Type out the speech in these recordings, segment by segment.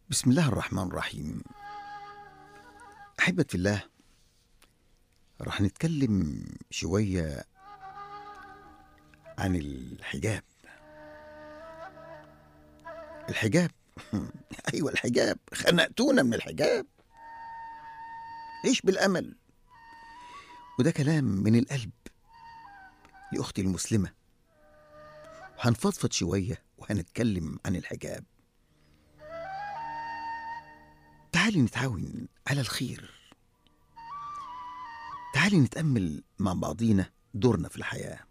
بسم الله الرحمن الرحيم أحبة في الله راح نتكلم شوية عن الحجاب الحجاب أيوة الحجاب خنقتونا من الحجاب عيش بالأمل وده كلام من القلب لأختي المسلمة وهنفضفض شوية وهنتكلم عن الحجاب تعالي نتعاون على الخير تعالي نتأمل مع بعضينا دورنا في الحياة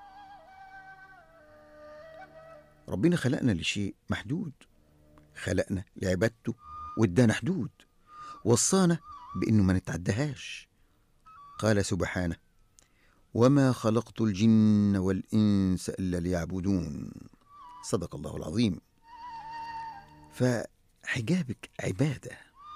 ربنا خلقنا لشيء محدود خلقنا لعبادته وادانا حدود وصانا بانه ما نتعدهاش قال سبحانه وما خلقت الجن والانس الا ليعبدون صدق الله العظيم فحجابك عباده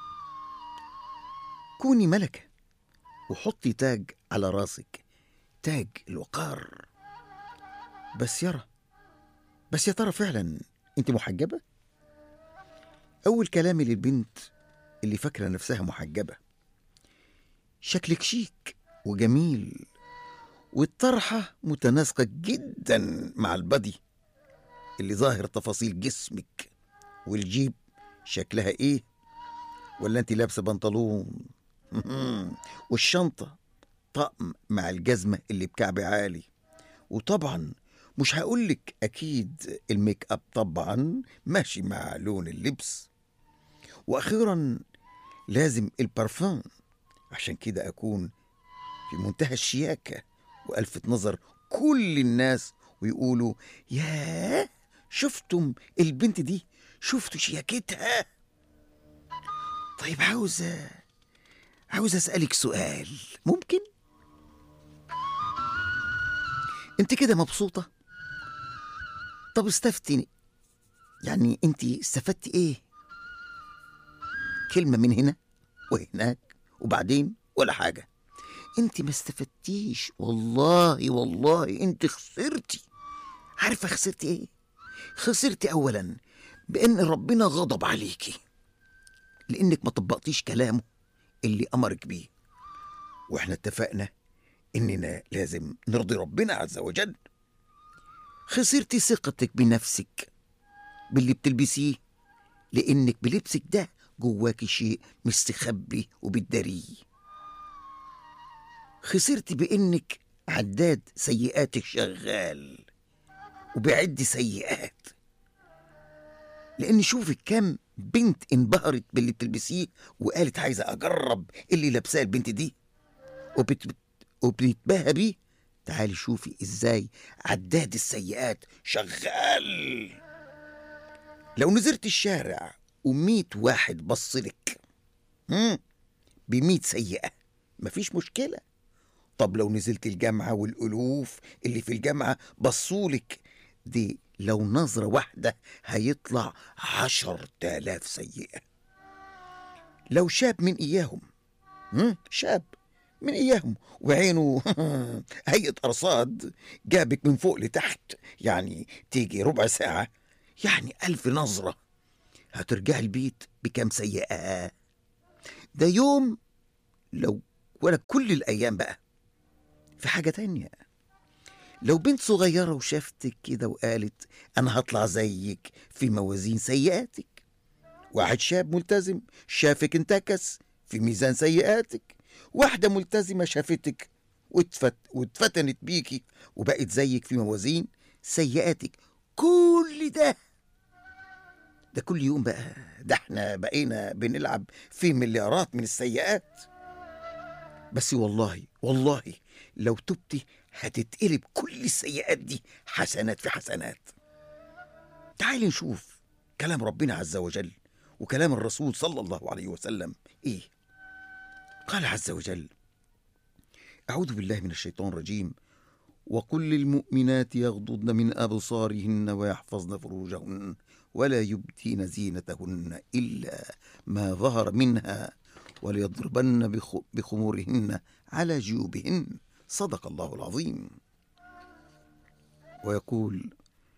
كوني ملكه وحطي تاج على راسك تاج الوقار بس يرى بس يا ترى فعلا انت محجبه اول كلامي للبنت اللي فاكره نفسها محجبه شكلك شيك وجميل والطرحه متناسقه جدا مع البادي اللي ظاهر تفاصيل جسمك والجيب شكلها ايه ولا انت لابسه بنطلون والشنطه طقم مع الجزمه اللي بكعب عالي وطبعا مش هقولك اكيد الميك اب طبعا ماشي مع لون اللبس واخيرا لازم البارفان عشان كده اكون في منتهى الشياكه والفت نظر كل الناس ويقولوا ياه شفتم البنت دي شفتوا شياكتها طيب عاوزة عاوز أسألك سؤال ممكن؟ أنت كده مبسوطة؟ طب استفتي يعني أنت استفدتي إيه؟ كلمة من هنا وهناك وبعدين ولا حاجة أنت ما استفدتيش والله والله أنت خسرتي عارفة خسرتي إيه؟ خسرتي أولا بأن ربنا غضب عليكي لأنك ما طبقتيش كلامه اللي أمرك بيه وإحنا اتفقنا إننا لازم نرضي ربنا عز وجل خسرتي ثقتك بنفسك باللي بتلبسيه لأنك بلبسك ده جواكي شيء مستخبي وبتداريه خسرتي بإنك عداد سيئاتك شغال وبيعد سيئات لان شوفي كام بنت انبهرت باللي بتلبسيه وقالت عايزه اجرب اللي لابساه البنت دي وبت... وبتتباهى بيه تعالي شوفي ازاي عداد السيئات شغال لو نزلت الشارع وميت واحد بصلك بميت سيئة مفيش مشكلة طب لو نزلت الجامعة والألوف اللي في الجامعة بصولك دي لو نظرة واحدة هيطلع عشر تالاف سيئة لو شاب من إياهم مم؟ شاب من إياهم وعينه هيئة أرصاد جابك من فوق لتحت يعني تيجي ربع ساعة يعني ألف نظرة هترجع البيت بكم سيئة ده يوم لو ولا كل الأيام بقى في حاجة تانية لو بنت صغيرة وشافتك كده وقالت أنا هطلع زيك في موازين سيئاتك واحد شاب ملتزم شافك انتكس في ميزان سيئاتك واحدة ملتزمة شافتك واتفت واتفتنت بيكي وبقت زيك في موازين سيئاتك كل ده ده كل يوم بقى ده احنا بقينا بنلعب في مليارات من السيئات بس والله والله لو تبتي هتتقلب كل السيئات دي حسنات في حسنات تعالي نشوف كلام ربنا عز وجل وكلام الرسول صلى الله عليه وسلم ايه قال عز وجل اعوذ بالله من الشيطان الرجيم وقل للمؤمنات يغضضن من ابصارهن ويحفظن فروجهن ولا يبدين زينتهن الا ما ظهر منها وليضربن بخ- بخمورهن على جيوبهن صدق الله العظيم ويقول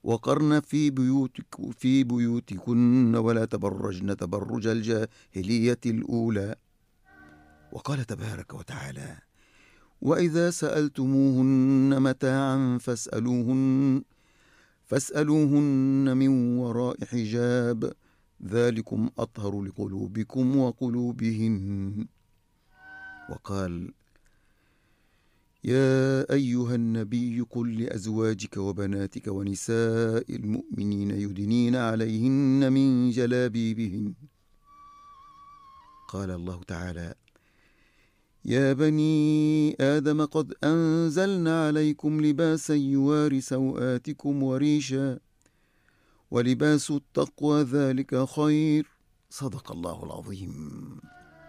وقرن في بيوتك في بيوتكن ولا تبرجن تبرج الجاهلية الأولى وقال تبارك وتعالى وإذا سألتموهن متاعا فاسألوهن فاسألوهن من وراء حجاب ذلكم أطهر لقلوبكم وقلوبهن وقال يا أيها النبي قل لأزواجك وبناتك ونساء المؤمنين يدنين عليهن من جلابيبهن قال الله تعالى يا بني آدم قد أنزلنا عليكم لباسا يواري سوآتكم وريشا ولباس التقوى ذلك خير صدق الله العظيم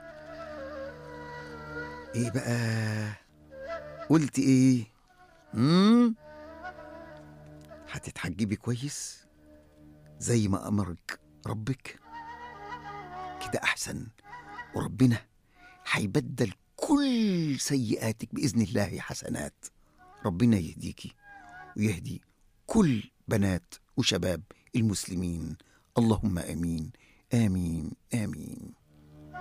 ايه بقى قلت ايه امم هتتحجبي كويس زي ما امرك ربك كده احسن وربنا هيبدل كل سيئاتك باذن الله حسنات ربنا يهديكي ويهدي كل بنات وشباب المسلمين اللهم امين امين امين